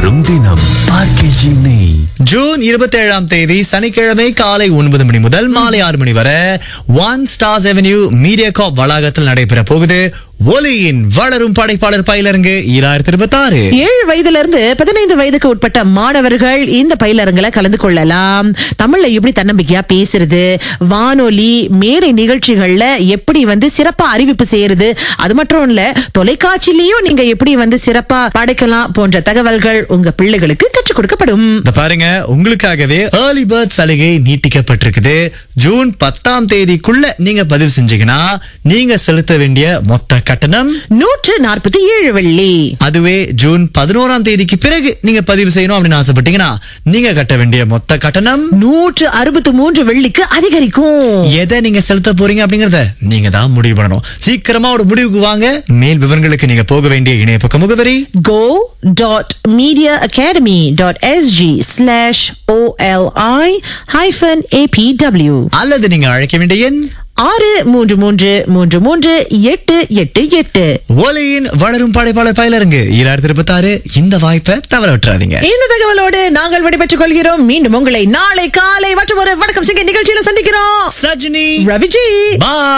வளரும் தினம் ஆர்கேஜி நெய் ஜூன் இருபத்தி ஏழாம் தேதி சனிக்கிழமை காலை ஒன்பது மணி முதல் மாலை ஆறு மணி வரை ஒன் ஸ்டார்ஸ் அவென்யூ மீடியா காப் வளாகத்தில் நடைபெற போகுது ஒலியின் வளரும் படைப்பாளர் பயிலரங்கு ஈராயிரத்தி இருபத்தி ஆறு ஏழு வயதுல இருந்து பதினைந்து வயதுக்கு உட்பட்ட மாணவர்கள் இந்த பயிலரங்குல கலந்து கொள்ளலாம் தமிழ்ல எப்படி தன்னம்பிக்கையா பேசுறது வானொலி மேடை நிகழ்ச்சிகள்ல எப்படி வந்து சிறப்பா அறிவிப்பு செய்யறது அது மட்டும் இல்ல தொலைக்காட்சியிலயும் நீங்க எப்படி வந்து சிறப்பா படைக்கலாம் போன்ற தகவல்கள் உங்க பிள்ளைகளுக்கு கற்றுக் கொடுக்கப்படும் இந்த பாருங்க உங்களுக்காகவே ஏர்லி பேர்ட் சலுகை நீட்டிக்கப்பட்டிருக்குது ஜூன் பத்தாம் தேதிக்குள்ள நீங்க பதிவு செஞ்சீங்கன்னா நீங்க செலுத்த வேண்டிய மொத்த கட்டணம் நூற்று நாற்பத்தி ஏழு வெள்ளி அதுவே ஜூன் பதினோராம் தேதிக்கு பிறகு நீங்க பதிவு செய்யணும் அப்படின்னு ஆசைப்பட்டீங்கன்னா நீங்க கட்ட வேண்டிய மொத்த கட்டணம் நூற்று அறுபத்தி மூன்று வெள்ளிக்கு அதிகரிக்கும் எதை நீங்க செலுத்த போறீங்க அப்படிங்கறத நீங்க தான் முடிவு பண்ணணும் சீக்கிரமா ஒரு முடிவுக்கு வாங்க மேல் விவரங்களுக்கு நீங்க போக வேண்டிய இணைய பக்க முகவரி go dot media academy dot sg slash oli hyphen apw அல்லது நீங்க அழைக்க வேண்டிய எண் ஆறு மூன்று மூன்று மூன்று மூன்று எட்டு எட்டு எட்டு ஒலியின் வளரும் படைப்பாளர் பயிலரங்கு ஈராயிரத்தி இருபத்தி ஆறு இந்த வாய்ப்பை தவற விட்டுறாதீங்க இந்த தகவலோடு நாங்கள் விடைபெற்றுக் கொள்கிறோம் மீண்டும் உங்களை நாளை காலை மற்றும் ஒரு வணக்கம் சிங்க நிகழ்ச்சியில சந்திக்கிறோம் சஜினி ரவிஜி பாய்